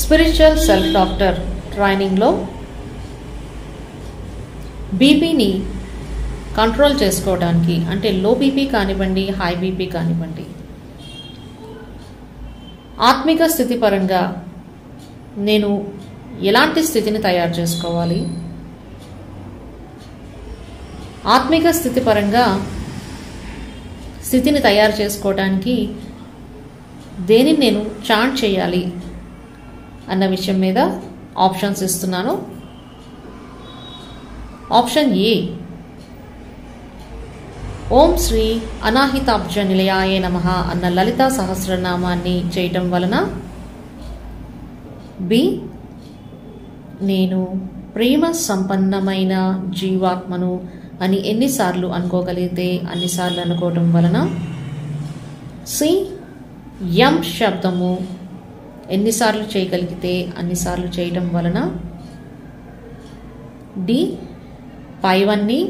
Spiritual self doctor ట్రైనింగ్లో బీపీని control చేసుకోవడానికి అంటే లో బీపీ కానివ్వండి హై బీపీ కానివ్వండి ఆత్మిక స్థితి పరంగా నేను ఎలాంటి స్థితిని తయారు చేసుకోవాలి ఆత్మిక స్థితి పరంగా స్థితిని తయారు చేసుకోవడానికి దేనిని నేను చాంట్ చేయాలి అన్న విషయం మీద ఆప్షన్స్ ఇస్తున్నాను ఆప్షన్ ఏ ఓం శ్రీ అనాహితాబ్జ నిలయాయ నమ అన్న లలితా సహస్రనామాన్ని చేయటం వలన బి నేను ప్రేమ సంపన్నమైన జీవాత్మను అని ఎన్నిసార్లు అనుకోగలిగితే అన్నిసార్లు అనుకోవటం వలన సి యం శబ్దము ఎన్నిసార్లు చేయగలిగితే అన్నిసార్లు చేయటం వలన డి పైవన్నీ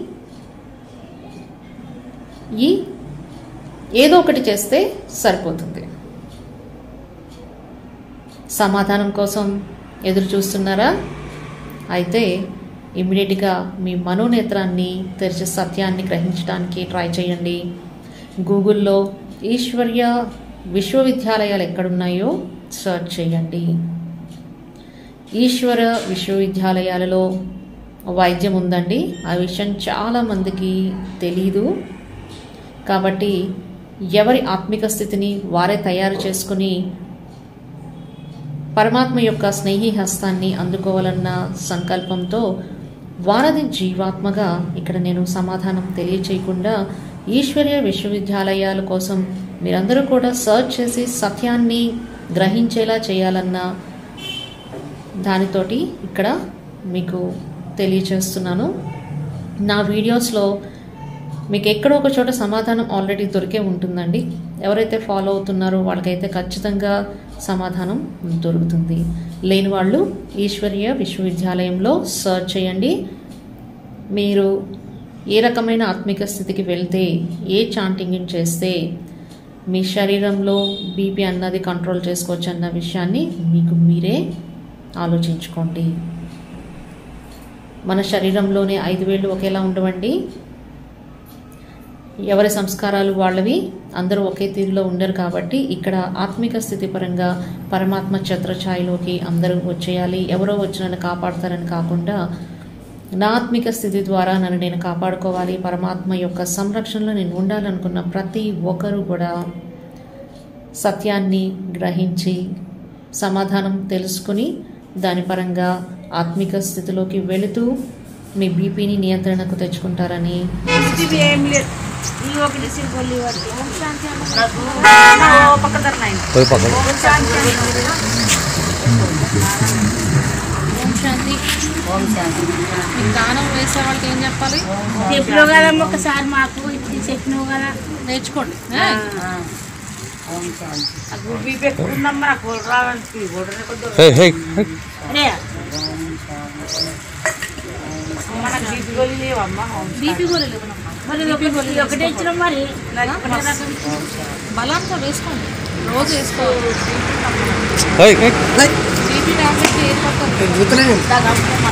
ఈ ఏదో ఒకటి చేస్తే సరిపోతుంది సమాధానం కోసం ఎదురు చూస్తున్నారా అయితే ఇమ్మీడియట్గా మీ మనోనేత్రాన్ని తెరిచి సత్యాన్ని గ్రహించడానికి ట్రై చేయండి గూగుల్లో ఈశ్వర్య విశ్వవిద్యాలయాలు ఎక్కడున్నాయో సెర్చ్ చేయండి ఈశ్వర విశ్వవిద్యాలయాలలో వైద్యం ఉందండి ఆ విషయం చాలామందికి తెలీదు కాబట్టి ఎవరి ఆత్మిక స్థితిని వారే తయారు చేసుకుని పరమాత్మ యొక్క స్నేహి హస్తాన్ని అందుకోవాలన్న సంకల్పంతో వారది జీవాత్మగా ఇక్కడ నేను సమాధానం తెలియచేయకుండా ఈశ్వర్య విశ్వవిద్యాలయాల కోసం మీరందరూ కూడా సర్చ్ చేసి సత్యాన్ని గ్రహించేలా చేయాలన్న దానితోటి ఇక్కడ మీకు తెలియచేస్తున్నాను నా వీడియోస్లో మీకు ఎక్కడో ఒక చోట సమాధానం ఆల్రెడీ దొరికే ఉంటుందండి ఎవరైతే ఫాలో అవుతున్నారో వాళ్ళకైతే ఖచ్చితంగా సమాధానం దొరుకుతుంది లేని వాళ్ళు ఈశ్వర్య విశ్వవిద్యాలయంలో సర్చ్ చేయండి మీరు ఏ రకమైన ఆత్మిక స్థితికి వెళ్తే ఏ చాంటింగ్ చేస్తే మీ శరీరంలో బీపీ అన్నది కంట్రోల్ చేసుకోవచ్చు అన్న విషయాన్ని మీకు మీరే ఆలోచించుకోండి మన శరీరంలోనే ఐదు వేళ్ళు ఒకేలా ఉండవండి ఎవరి సంస్కారాలు వాళ్ళవి అందరూ ఒకే తీరులో ఉండరు కాబట్టి ఇక్కడ ఆత్మిక స్థితి పరంగా పరమాత్మ ఛత్రఛాయలోకి అందరూ వచ్చేయాలి ఎవరో వచ్చి నన్ను కాపాడతారని కాకుండా నా ఆత్మిక స్థితి ద్వారా నన్ను నేను కాపాడుకోవాలి పరమాత్మ యొక్క సంరక్షణలో నేను ఉండాలనుకున్న ప్రతి ఒక్కరూ కూడా సత్యాన్ని గ్రహించి సమాధానం తెలుసుకుని దాని పరంగా ఆత్మిక స్థితిలోకి వెళుతూ మీ బీపీని నియంత్రణకు తెచ్చుకుంటారని ఇది ఏం లేదు ఈ ఒకటి సింపుల్ ఇవ్వండి ఓ పక్క తరనాయి పోయి పక్కన ఓం శాంతి అని. ఓం శాంతి ఓం శాంతి మీకు దానం వేసే వాళ్ళకి ఏం చెప్పాలి చెప్పినావు కదమ్మా ఒకసారి మాకు ఇది చెప్పినావు కదా నేర్చుకోండి ఆ, ఆ. ఓం శాంతి నాకు బీపీ ఎక్కువ ఉందమ్మా నాకు గోల్ రావడానికి గోడనే కొద్దిగా హే హే హే. అరే అమ్మ నాకు బీపీ గోళీ లేవమ్మా ఓం బీపీ గోళీలు ఇవ్వనమ్మా. మరి ఇది ఒకటి- ఇది ఒకటే ఇచ్చిన మరి నాకు ఒకటే రకం. బలాంతో వేసుకోండి రోజు వేసుకోవాలి హే హే. బీపీ టాబ్లెట్ ఏర్పడుతుంది దాకా